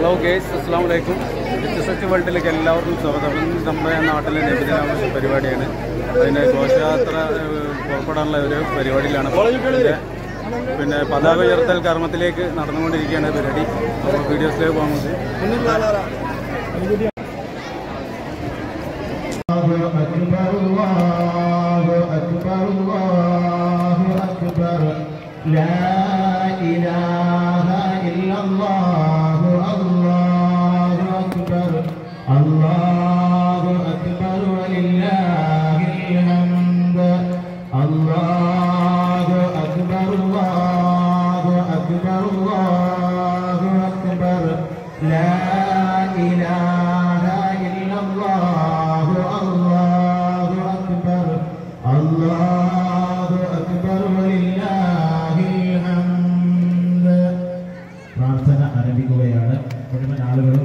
hello guys അസ്സാം വലൈക്കും വ്യത്യസ്ത വേൾഡിലേക്ക് എല്ലാവർക്കും സ്വാഗതം ഇന്ന് നമ്മുടെ നാട്ടിലെ നബിദിനാഘോഷ പരിപാടിയാണ് അതിന് ഘോഷയാത്ര ഏഹ്, പുറപ്പെടാനുള്ള ഒരു പരിപാടിയിലാണ് ഇതിന്റെ പിന്നെ പതാക ഉയർത്തൽ കർമ്മത്തിലേക്ക് നടന്നുകൊണ്ടിരിക്കുകയാണ് പരിപാടി അപ്പോൾ വീഡിയോസിലേക്ക് പോകാൻ الله أكبر الله أكبر الله أكبر لا إله إلا الله الله أكبر الله أكبر ولله الحمد الله أكبر الله أكبر الله أكبر لا إله إلا الله الله أكبر الله أكبر ولله الحمد പ്രാർത്ഥന ആരംഭിക്കുകയാണ് മുഴുവൻ ആളുകളും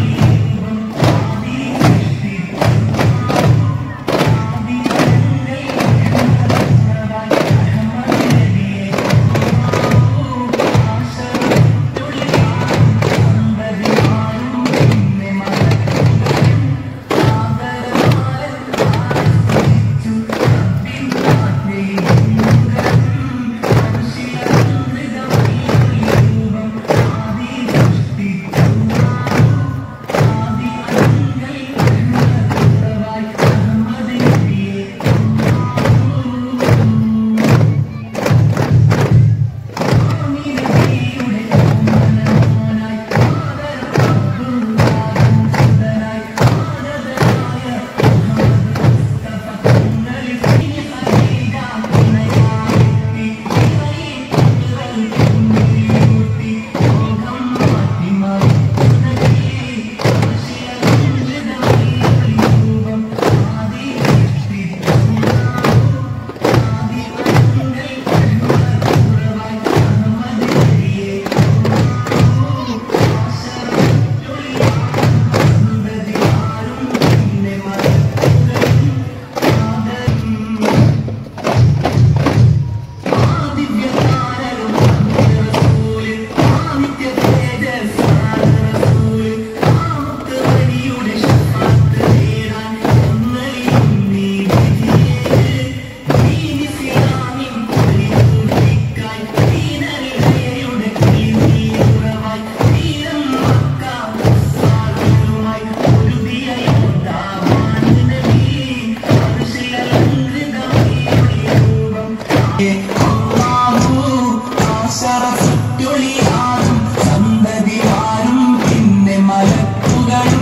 സന്തതിമാരും പിന്നെ മലക്കുകളും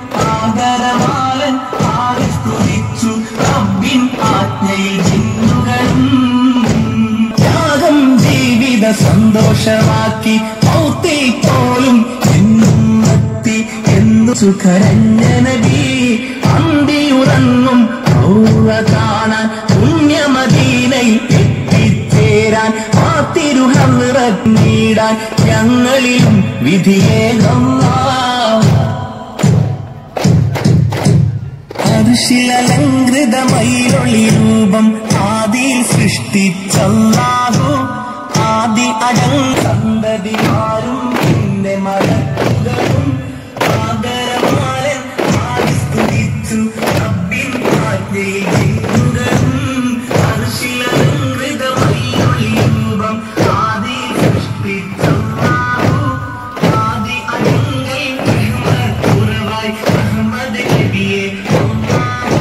ആദരവാലൻ ആരെ സ്തുതിച്ചു റബ്ബിൻ ആജ്ഞയിൽ ജിന്നുകളും ത്യാഗം ജീവിത സന്തോഷമാക്കി മൗത്തിൽ പോലും എന്നും എത്തി എന്നു സുഖരഞ്ജനബി അന്തിയുറങ്ങും ഔവ കാണാൻ പുണ്യമദീനയിൽ എത്തിച്ചേരാൻ ആ തിരുഹറത്ത് നീടാൻ ഞങ്ങളിലും വിധിയേകമ്മ അരുശിലലങ്കൃതമയിലൊളി രൂപം ആദിയിൽ സൃഷ്ടിച്ചല്ലാഹു ആദി അടങ് സന്തതിമാരും പിന്നെ മലക്കുകളും ആദരമാലൻ ആദി സ്തുതിച്ചു റബ്ബിൻ ആജ്ഞയിൽ ജിന്നുകളും അരുശിലലങ്കൃതമയിലൊളി രൂപം ആദിയിൽ സൃഷ്ടിച്ചല്ലാഹു ആദി അടങ്കൽ റഹ്മത്തുറവായി അഹമ്മദ് നബിയെ അല്ലാഹു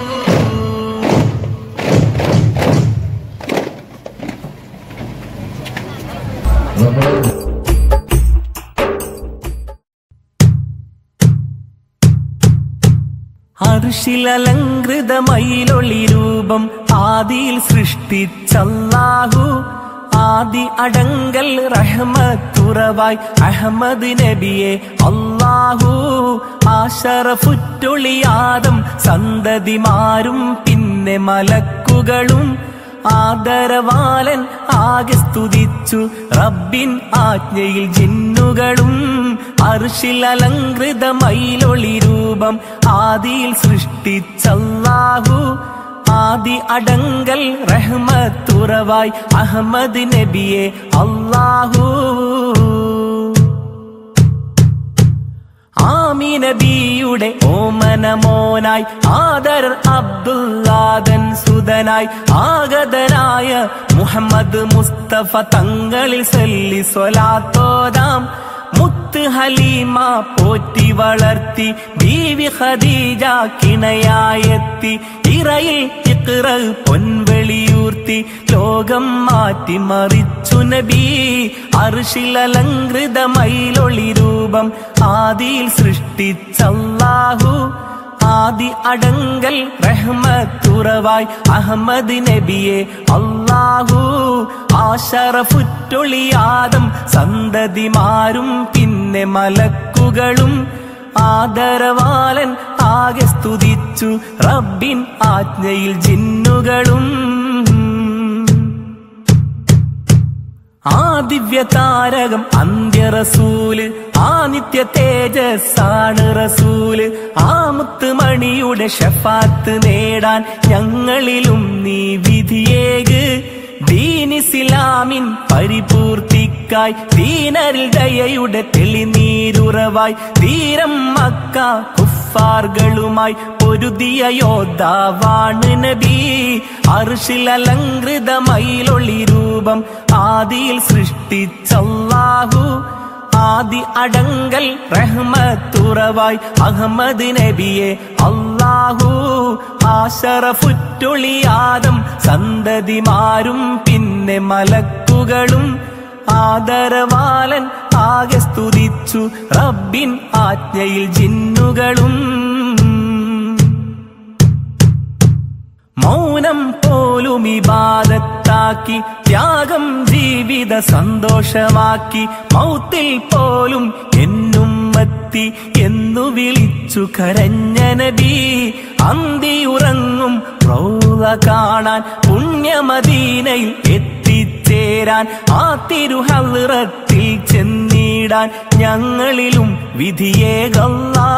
അർഷിലലങ്കൃതമയിലൊളി രൂപം ആദിയിൽ സൃഷ്ടിച്ചല്ലാഹു ആദി അടങ്കൽ റഹ്മത്തുറവായി അഹമ്മദ് നബിയെ അല്ലാഹു ആശറഫുറ്റൊളിയാദം സന്തതിമാരും പിന്നെ മലക്കുകളും ആദരവാലൻ ആകെ സ്തുതിച്ചു റബ്ബിൻ ആജ്ഞയിൽ ജിന്നുകളും അർഷിൽ അലങ്കൃതമയിലൊളി രൂപം ആദിയിൽ സൃഷ്ടിച്ചല്ലാഹു ആദി അടങ്കൽ റഹ്മത്തുറവായി അഹമ്മദ് നബിയെ അല്ലാഹു ആമിനബിയുടെ ഓമനമോനായി ആദർ അബ്ദുല്ലാദൻ സുതനായി ആഗതനായ മുഹമ്മദ് മുസ്തഫ തങ്ങളിൽ സല്ലി സ്വലാത്തോദാം മുത്ത് ഹലീമ പോറ്റി വളർത്തി ബീവി ഖദീജ കിണയായെത്തി ഇറയിൽ ഇക്റ പൊൻവെളിയൂർത്തി ലോകം മാറ്റി മറിച്ചു നബി അർഷിലലങ്കൃത മയിലൊളി രൂപം ആദിയിൽ സൃഷ്ടിച്ചല്ലാഹു ആദി അടങ്കൽ റഹ്മത്തുറവായി അഹമ്മദ് നബിയെ അല്ലാഹു ആശറഫുറ്റൊളിയാദം സന്തതിമാരും പിന്നെ മലക്കുകളും ആദരവാലൻ ആകെ സ്തുതിച്ചു റബ്ബിൻ ആജ്ഞയിൽ ജിന്നുകളും ആ ദിവ്യ താരകം അന്ത്യ റസൂല് ആ നിത്യ തേജസ്സാണ് റസൂല് ആ മുത്തുമണിയുടെ ഷഫാത്ത് നേടാൻ ഞങ്ങളിലും നീ വിധിയേക് ദീനിസിലാമിൻ പരിപൂർത്തിക്കായി ദീനരിൽ ദയയുടെ തെളിനീരുറവായി തീരം മക്ക കുഫാറുകളുമായി പൊരുതിയ യോദ്ധാവാണ് നബി അർഷിൽ അലങ്കൃത മയിലൊളി രൂപം ആദിയിൽ സൃഷ്ടിച്ചല്ലാഹു ആദി അടങ്കൽ റഹ്മത്തുറവായി അഹമ്മദ് നബിയെ അല്ലാഹു ആശറഫുറ്റൊളിയാദം സന്തതിമാരും പിന്നെ മലക്കുകളും ആദരവാലൻ ആകെ സ്തുതിച്ചു റബ്ബിൻ ആജ്ഞയിൽ ജിന്നുകളും മൗനം പോലും ഇബാദത്താക്കി ത്യാഗം ജീവിത സന്തോഷമാക്കി മൗത്തിൽ പോലും എന്നുമ്മത്തി എന്നു വിളിച്ചു കരഞ്ഞ നബി അന്തിയുറങ്ങും റൗള കാണാൻ പുണ്യമദീനയിൽ എത്തിച്ചേരാൻ ആ തിരുഹറത്തിൽ ചെന്നിടാൻ ഞങ്ങളിലും വിധിയേകല്ലാ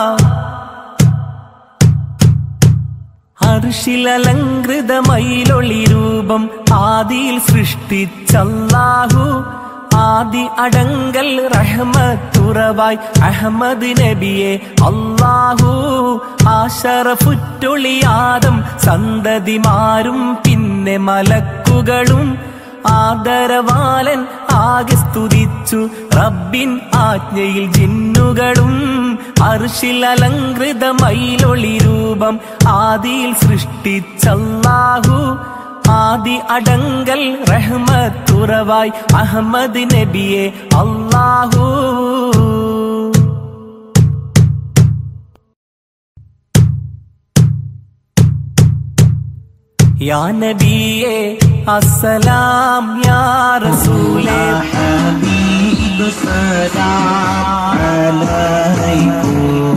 ഹർഷിലലങ്കൃത മയിലൊളി രൂപം ആദിയിൽ സൃഷ്ടിച്ചല്ലാഹു ആദി അടങ്കൽ റഹ്മത്തുറവായി അഹമ്മദ് നബിയെ അല്ലാഹു ആശറഫുറ്റൊളിയാദം സന്തതിമാരും പിന്നെ മലക്കുകളും ആദരവാലൻ ആകെ സ്തുതിച്ചു റബ്ബിൻ ആജ്ഞയിൽ ജിന്നുകളും അർഷിൽ അലങ്കൃത മയിലൊളി രൂപം ആദിയിൽ സൃഷ്ടിച്ചല്ലാഹു ആദി അടങ്കൽ റഹ്മത്തുറവായി അഹമ്മദ് നബിയെ അല്ലാഹു യാ നബിയേ അസ്സലാം യാ റസൂലേ حبيب سلام عليكم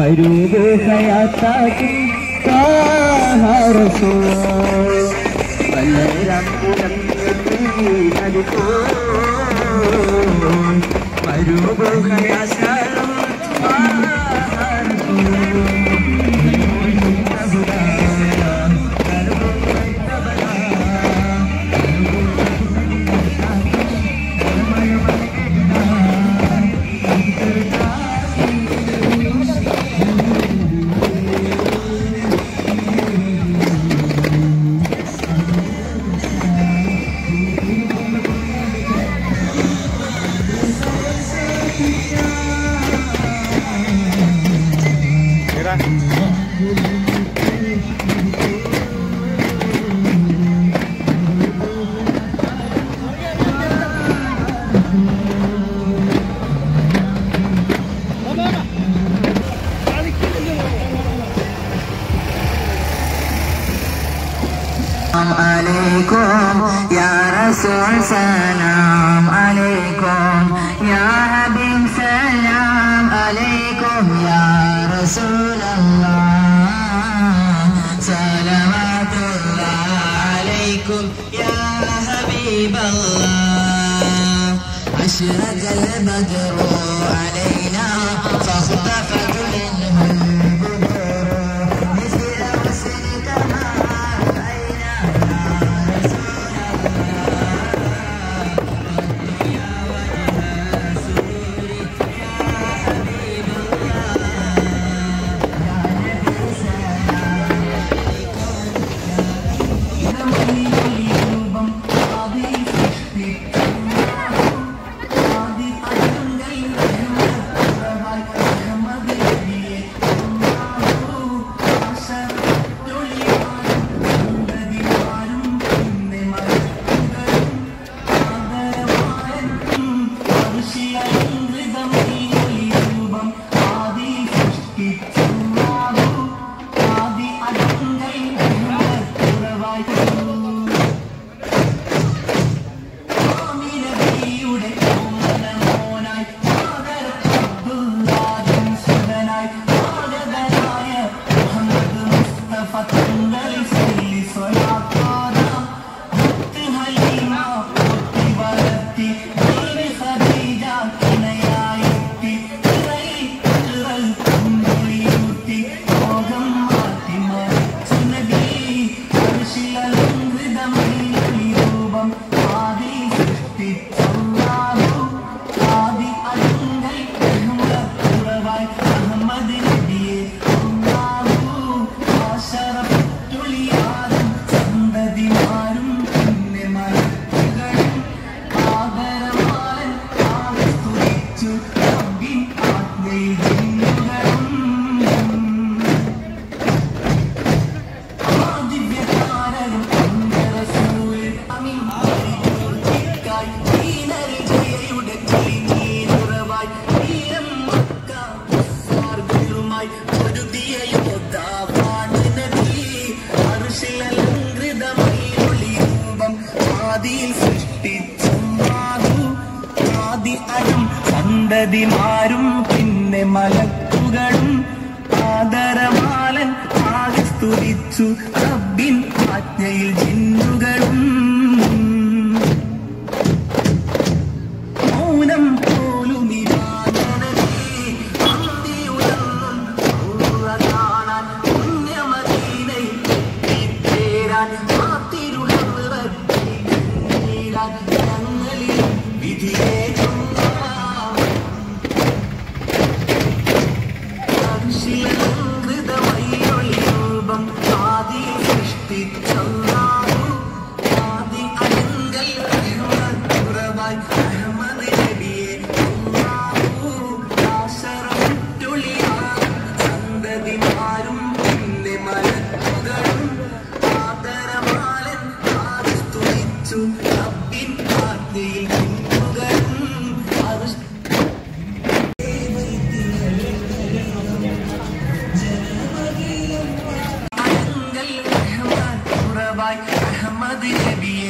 മരുവ് ഹയാത്താക്കി മരുവ് ഹയാത്താക്കി عليكم يا رسول سلام عليكم يا حبيب سلام عليكم يا رسول الله صلوات الله عليكم يا حبيب الله أشرق البدر علينا فاختفت منه البدر مثل حسنك ما رأينا സന്തതിമാരും പിന്നെ മലക്കുകളും ആദരമാലൻ ആകെ സ്തുതിച്ചു റബ്ബിൻ ആജ്ഞയിൽ ജിന്നുകളും മൗനം പോലും കാണാൻ പുണ്യമദീനയിൽ എത്തിച്ചേരാൻ കാത്തിരുളവർ ഞങ്ങളിൽ വിധിയെ രൂപം ആദി സൃഷ്ടിച്ചാദി അനങ്കൽ കുറവായി അഹമ്മദ് നബിയെ സന്തതിമാരും പിന്നെ മലക്കുകളും ആദരമാലൻ ആസ്തുതിച്ചു റബ്ബിൻ ആജ്ഞയിൽ ഹിന്ദുകളും അത് അഹമ്മദ് നബിയെ